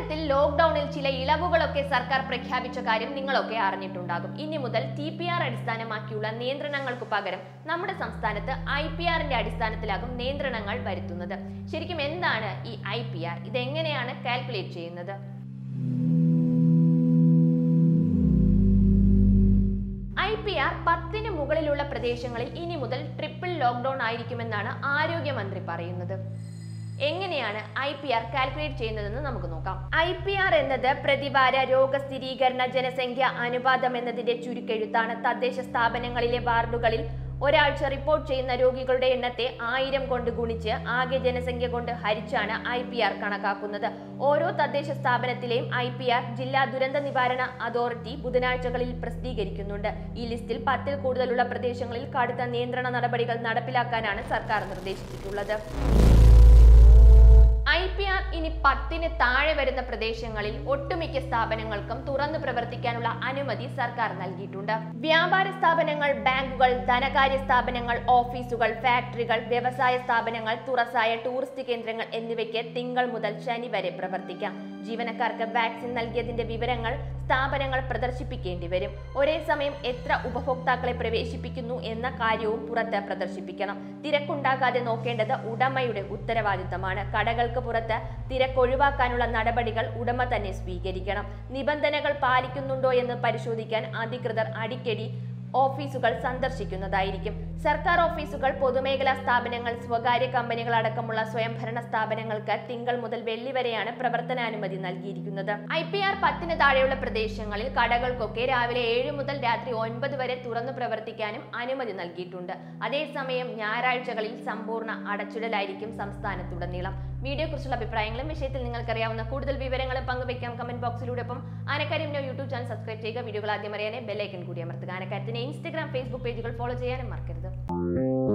ഇത്തരത്തിൽ ലോക്ക്ഡൌണിൽ ചില ഇളവുകളൊക്കെ സർക്കാർ പ്രഖ്യാപിച്ച കാര്യം നിങ്ങളൊക്കെ അറിഞ്ഞിട്ടുണ്ടാകും ഇനി മുതൽ ടി പി ആർ അടിസ്ഥാനമാക്കിയുള്ള നിയന്ത്രണങ്ങൾക്ക് പകരം നമ്മുടെ സംസ്ഥാനത്ത് ഐ പി ആറിന്റെ അടിസ്ഥാനത്തിലാകും നിയന്ത്രണങ്ങൾ വരുത്തുന്നത് ശരിക്കും എന്താണ് ഈ ഐ പി ആർ ഇതെങ്ങനെയാണ് കാൽക്കുലേറ്റ് ചെയ്യുന്നത് ഐ പി ആർ പത്തിന് മുകളിലുള്ള പ്രദേശങ്ങളിൽ ഇനി മുതൽ ട്രിപ്പിൾ ലോക്ക്ഡൌൺ ആയിരിക്കുമെന്നാണ് ആരോഗ്യമന്ത്രി പറയുന്നത് എങ്ങനെയാണ് ഐ പി ആർ കാൽക്കുലേറ്റ് ചെയ്യുന്നതെന്ന് നമുക്ക് നോക്കാം ഐ പി ആർ എന്നത് പ്രതിവാര രോഗസ്ഥിരീകരണ ജനസംഖ്യ അനുപാതം എന്നതിന്റെ ചുരുക്കെഴുത്താണ് തദ്ദേശ സ്ഥാപനങ്ങളിലെ വാർഡുകളിൽ ഒരാഴ്ച റിപ്പോർട്ട് ചെയ്യുന്ന രോഗികളുടെ എണ്ണത്തെ ആയിരം കൊണ്ട് ഗുണിച്ച് ആകെ ജനസംഖ്യ കൊണ്ട് ഹരിച്ചാണ് ഐ പി ആർ കണക്കാക്കുന്നത് ഓരോ തദ്ദേശ സ്ഥാപനത്തിലെയും ഐ പി ആർ ജില്ലാ ദുരന്ത നിവാരണ അതോറിറ്റി ബുധനാഴ്ചകളിൽ പ്രസിദ്ധീകരിക്കുന്നുണ്ട് ഈ ലിസ്റ്റിൽ പത്തിൽ കൂടുതലുള്ള പ്രദേശങ്ങളിൽ കടുത്ത നിയന്ത്രണ നടപടികൾ നടപ്പിലാക്കാനാണ് സർക്കാർ നിർദ്ദേശിച്ചിട്ടുള്ളത് ഐ പി ആർ ഇനി പത്തിന് താഴെ വരുന്ന പ്രദേശങ്ങളിൽ ഒട്ടുമിക്ക സ്ഥാപനങ്ങൾക്കും തുറന്നു പ്രവർത്തിക്കാനുള്ള അനുമതി സർക്കാർ നൽകിയിട്ടുണ്ട് വ്യാപാര സ്ഥാപനങ്ങൾ ബാങ്കുകൾ ധനകാര്യ സ്ഥാപനങ്ങൾ ഓഫീസുകൾ ഫാക്ടറികൾ വ്യവസായ സ്ഥാപനങ്ങൾ തുറസായ ടൂറിസ്റ്റ് കേന്ദ്രങ്ങൾ എന്നിവയ്ക്ക് തിങ്കൾ മുതൽ ശനി വരെ പ്രവർത്തിക്കാം ജീവനക്കാർക്ക് വാക്സിൻ നൽകിയതിന്റെ വിവരങ്ങൾ സ്ഥാപനങ്ങൾ പ്രദർശിപ്പിക്കേണ്ടി വരും ഒരേ സമയം എത്ര ഉപഭോക്താക്കളെ പ്രവേശിപ്പിക്കുന്നു എന്ന കാര്യവും പുറത്ത് പ്രദർശിപ്പിക്കണം തിരക്കുണ്ടാകാതെ നോക്കേണ്ടത് ഉടമയുടെ ഉത്തരവാദിത്തമാണ് കടകൾക്ക് പുറത്ത് തിരക്കൊഴിവാക്കാനുള്ള നടപടികൾ ഉടമ തന്നെ സ്വീകരിക്കണം നിബന്ധനകൾ പാലിക്കുന്നുണ്ടോ എന്ന് പരിശോധിക്കാൻ അധികൃതർ അടിക്കടി ഓഫീസുകൾ സന്ദർശിക്കുന്നതായിരിക്കും സർക്കാർ ഓഫീസുകൾ പൊതുമേഖലാ സ്ഥാപനങ്ങൾ സ്വകാര്യ കമ്പനികൾ അടക്കമുള്ള സ്വയംഭരണ സ്ഥാപനങ്ങൾക്ക് തിങ്കൾ മുതൽ വെള്ളി വരെയാണ് പ്രവർത്തനാനുമതി നൽകിയിരിക്കുന്നത് ഐ പി ആർ പത്തിന് താഴെയുള്ള പ്രദേശങ്ങളിൽ കടകൾക്കൊക്കെ രാവിലെ ഏഴ് മുതൽ രാത്രി ഒൻപത് വരെ തുറന്നു പ്രവർത്തിക്കാനും അനുമതി നൽകിയിട്ടുണ്ട് അതേസമയം ഞായറാഴ്ചകളിൽ സമ്പൂർണ്ണ അടച്ചിടലായിരിക്കും സംസ്ഥാനത്തുടനീളം വീഡിയോയെക്കുറിച്ചുള്ള അഭിപ്രായങ്ങളും വിഷയത്തിൽ നിങ്ങൾക്കറിയാവുന്ന കൂടുതൽ വിവരങ്ങളും പങ്കുവയ്ക്കാം കമന്റ് ബോക്സിലൂടെ ഒപ്പം ആനക്കാര്യം യൂട്യൂബ് ചാനൽ സബ്സ്ക്രൈബ് ചെയ്യുക വീഡിയോകൾ ആദ്യം അറിയാനേ ബെല്ലൈക്കൻ കൂടി അമർത്തുക ആനക്കാര്യത്തിന്റെ ഇൻസ്റ്റഗ്രാം ഫേസ്ബുക്ക് പേജുകൾ ഫോളോ ചെയ്യാനും മറക്കരുത്